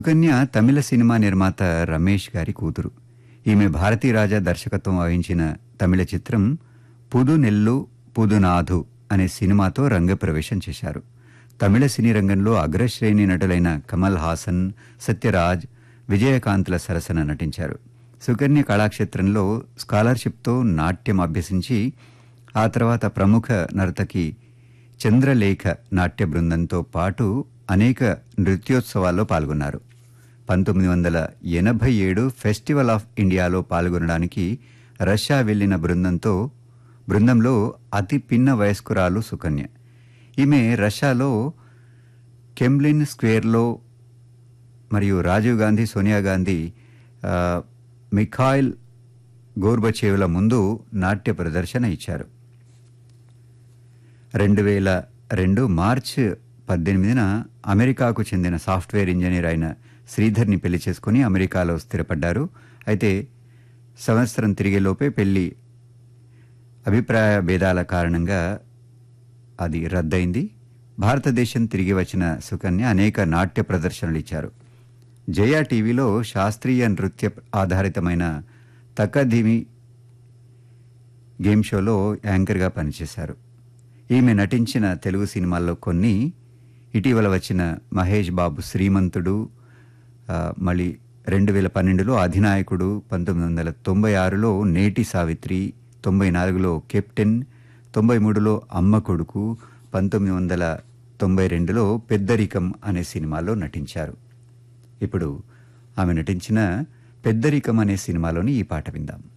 సుకన్య తమిళ cinema నిర్మాత రమేష్ గారి కూతురు ఈమె భారతీ రాజా దర్శకత్వం వహించిన తమిళ చిత్రం పుదు నెల్లు పుదునాథు అనే సినిమాతో రంగప్రవేశం చేశారు తమిళ సినీ రంగంలో అగ్రశ్రేణి నటులైన కమల్ హాసన్ సత్యరాజ్ విజయకాంత్ల సరసన నటించారు సుకన్య కళాక్షేత్రంలో స్కాలర్షిప్తో నాట్యం అభ్యసించి ఆ తర్వాత ప్రముఖ నర్తకి చంద్రలేఖ నాట్య బృందంతో పాటు అనేక నృత్యోత్సవాల్లో పాల్గొన్నారు పంతొమ్మిది వందల ఎనభై ఏడు ఫెస్టివల్ ఆఫ్ ఇండియాలో పాల్గొనడానికి రష్యా వెళ్లిన బృందంతో బృందంలో అతి పిన్న వయస్కురాలు సుకన్య ఈమె రష్యాలో కెమ్లిన్ స్క్వేర్లో మరియు రాజీవ్ గాంధీ సోనియా గాంధీ ఆ, మిఖాయిల్ గోర్బచేవుల ముందు నాట్య ప్రదర్శన ఇచ్చారు రెండు వేల రెండు మార్చ్ పద్దెనిమిదిన అమెరికాకు చెందిన సాఫ్ట్వేర్ ఇంజనీర్ అయిన శ్రీధర్ని పెళ్లి చేసుకుని అమెరికాలో స్థిరపడ్డారు అయితే సంవత్సరం తిరిగేలోపే పెళ్లి అభిప్రాయ భేదాల కారణంగా అది రద్దయింది భారతదేశం తిరిగి వచ్చిన సుకన్య అనేక నాట్య ప్రదర్శనలు ఇచ్చారు జయ టీవీలో శాస్త్రీయ నృత్య ఆధారితమైన తక్కధీమి గేమ్ షోలో యాంకర్గా పనిచేశారు ఈమె నటించిన తెలుగు సినిమాల్లో కొన్ని ఇటీవల వచ్చిన మహేష్ బాబు శ్రీమంతుడు ఆ, మళ్ళీ రెండు వేల పన్నెండులో అధినాయకుడు పంతొమ్మిది వందల తొంభై ఆరులో నేటి సావిత్రి తొంభై నాలుగులో కెప్టెన్ తొంభై మూడులో అమ్మ కొడుకు పంతొమ్మిది వందల తొంభై రెండులో పెద్దరికం అనే సినిమాలో నటించారు ఇప్పుడు ఆమె నటించిన పెద్దరికం అనే సినిమాలోని ఈ పాట విందాం